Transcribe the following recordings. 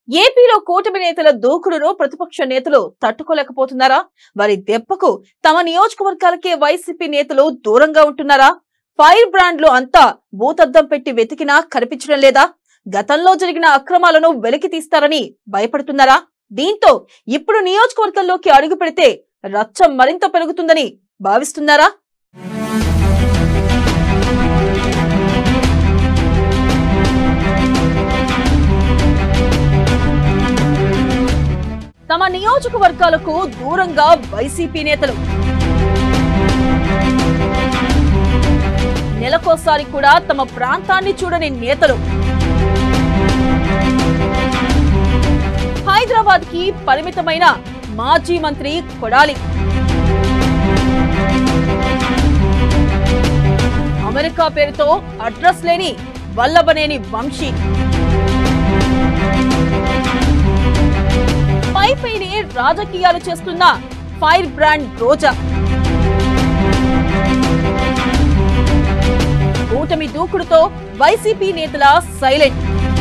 ఏపీలో కూటమి నేతల దూకుడును ప్రతిపక్ష నేతలు తట్టుకోలేకపోతున్నారా వారి దెబ్బకు తమ నియోజకవర్గాలకే వైసీపీ నేతలు దూరంగా ఉంటున్నారా ఫైర్ బ్రాండ్లు అంతా భూతద్దం పెట్టి వెతికినా కనిపించడం లేదా గతంలో జరిగిన అక్రమాలను వెలికి తీస్తారని భయపడుతున్నారా దీంతో ఇప్పుడు నియోజకవర్గంలోకి అడుగు పెడితే రచ్చ మరింత పెరుగుతుందని భావిస్తున్నారా తమ నియోజకవర్గాలకు దూరంగా వైసీపీ నేతలు నెలకోసారి కూడా తమ ప్రాంతాన్ని చూడని నేతలు హైదరాబాద్ కి పరిమితమైన మాజీ మంత్రి కొడాలి అమెరికా పేరుతో అడ్రస్ లేని వల్లభనేని వంశీ పై పైనే రాజకీయాలు చేస్తున్న ఫైర్ బ్రాండ్ రోజా కూటమి దూకుడుతో వైసీపీ నేతల సైలెంట్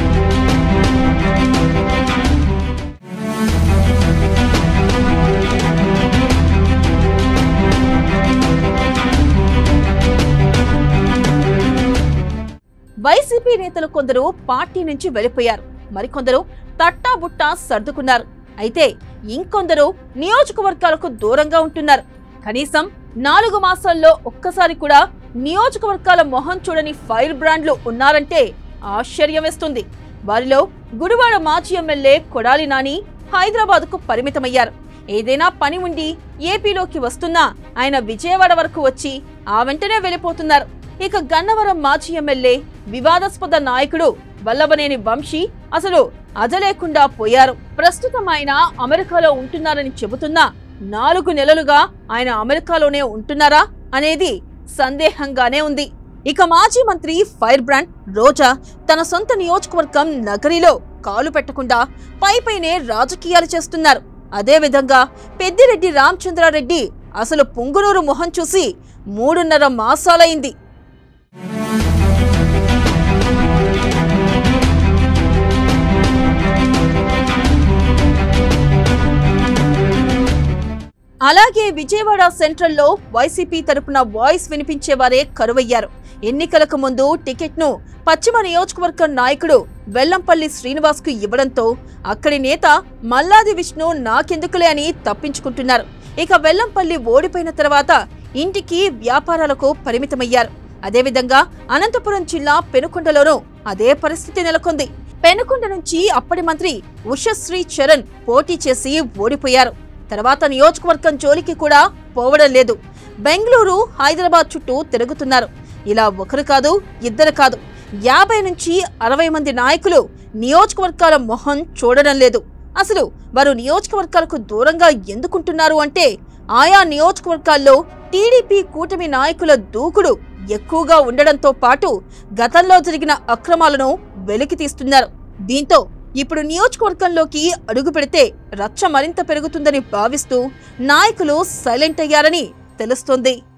వైసీపీ నేతలు కొందరు పార్టీ నుంచి వెళ్లిపోయారు మరికొందరు తట్టాబుట్టా సర్దుకున్నారు అయితే ఇంకొందరు నియోజకవర్గాలకు దూరంగా ఉంటున్నారు కనీసం నాలుగు మాసాల్లో ఒక్కసారి కూడా నియోజకవర్గాల మొహం చూడని ఫైర్ బ్రాండ్లు ఉన్నారంటే ఆశ్చర్యం వేస్తుంది వారిలో గుడివాడ మాజీ ఎమ్మెల్యే కొడాలి నాని హైదరాబాద్ కు పరిమితమయ్యారు ఏదైనా పని ఉండి ఏపీలోకి వస్తున్నా ఆయన విజయవాడ వరకు వచ్చి ఆ వెంటనే వెళ్ళిపోతున్నారు ఇక గన్నవరం మాజీ ఎమ్మెల్యే వివాదాస్పద నాయకుడు వల్లభనేని వంశీ అసలు అజలేకుండా పోయారు ప్రస్తుతం ఆయన అమెరికాలో ఉంటున్నారని చెబుతున్నా నాలుగు నెలలుగా ఆయన అమెరికాలోనే ఉంటున్నారా అనేది సందేహంగానే ఉంది ఇక మాజీ మంత్రి ఫైర్ బ్రాండ్ రోజా తన సొంత నియోజకవర్గం నగరిలో కాలు పెట్టకుండా పైపైనే రాజకీయాలు చేస్తున్నారు అదే విధంగా పెద్దిరెడ్డి రామచంద్రారెడ్డి అసలు పుంగునూరు మొహం చూసి మూడున్నర మాసాలైంది అలాగే విజయవాడ సెంట్రల్లో వైసీపీ తరపున వాయిస్ వినిపించేవారే కరువయ్యారు ఎన్నికలకు ముందు టికెట్ను పశ్చిమ నియోజకవర్గం నాయకుడు వెల్లంపల్లి శ్రీనివాస్ కు ఇవ్వడంతో అక్కడి నేత మల్లాది విష్ణు నాకెందుకులే అని తప్పించుకుంటున్నారు ఇక వెల్లంపల్లి ఓడిపోయిన తర్వాత ఇంటికి వ్యాపారాలకు పరిమితమయ్యారు అదేవిధంగా అనంతపురం జిల్లా పెనుకొండలోనూ అదే పరిస్థితి నెలకొంది పెనుకొండ నుంచి అప్పటి మంత్రి ఉషశ్రీ చరణ్ పోటీ చేసి ఓడిపోయారు తర్వాత నియోజకవర్గం జోలికి కూడా పోవడం లేదు బెంగళూరు హైదరాబాద్ చుట్టూ తిరుగుతున్నారు ఇలా ఒకరు కాదు ఇద్దరు కాదు యాభై నుంచి అరవై మంది నాయకులు నియోజకవర్గాల మొహం చూడడం లేదు అసలు వారు నియోజకవర్గాలకు దూరంగా ఎందుకుంటున్నారు అంటే ఆయా నియోజకవర్గాల్లో టీడీపీ కూటమి నాయకుల దూకుడు ఎక్కువగా ఉండడంతో పాటు గతంలో జరిగిన అక్రమాలను వెలికి తీస్తున్నారు దీంతో ఇప్పుడు నియోజకవర్గంలోకి అడుగు పెడితే రచ్చ మరింత పెరుగుతుందని భావిస్తూ నాయకులు సైలెంట్ అయ్యారని తెలుస్తోంది